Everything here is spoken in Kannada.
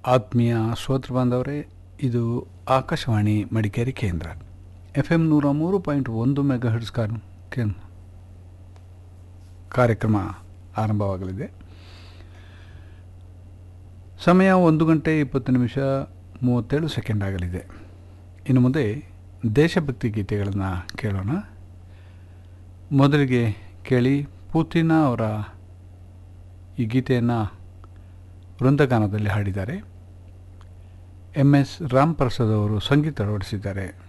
ಆತ್ಮೀಯ ಶ್ರೋತೃ ಬಾಂಧವರೇ ಇದು ಆಕಾಶವಾಣಿ ಮಡಿಕೇರಿ ಕೇಂದ್ರ ಎಫ್ ಎಂ ನೂರ ಮೂರು ಪಾಯಿಂಟ್ ಒಂದು ಮೆಗಾ ಹರ್ಟ್ಸ್ ಕಾರ್ ಕೇ- ಕಾರ್ಯಕ್ರಮ ಆರಂಭವಾಗಲಿದೆ ಸಮಯ ಒಂದು ಗಂಟೆ ಇಪ್ಪತ್ತು ನಿಮಿಷ ಮೂವತ್ತೇಳು ಸೆಕೆಂಡ್ ಆಗಲಿದೆ ಇನ್ನು ಮುಂದೆ ದೇಶಭಕ್ತಿ ಗೀತೆಗಳನ್ನು ಕೇಳೋಣ ಮೊದಲಿಗೆ ಕೇಳಿ ಪೂತಿನ ಅವರ ಈ ಗೀತೆಯನ್ನು ವೃಂದಗಾನದಲ್ಲಿ ಹಾಡಿದ್ದಾರೆ ಎಂ ಎಸ್ ರಾಮ್ ಪ್ರಸಾದ್ ಅವರು ಸಂಗೀತ ಅಳವಡಿಸಿದ್ದಾರೆ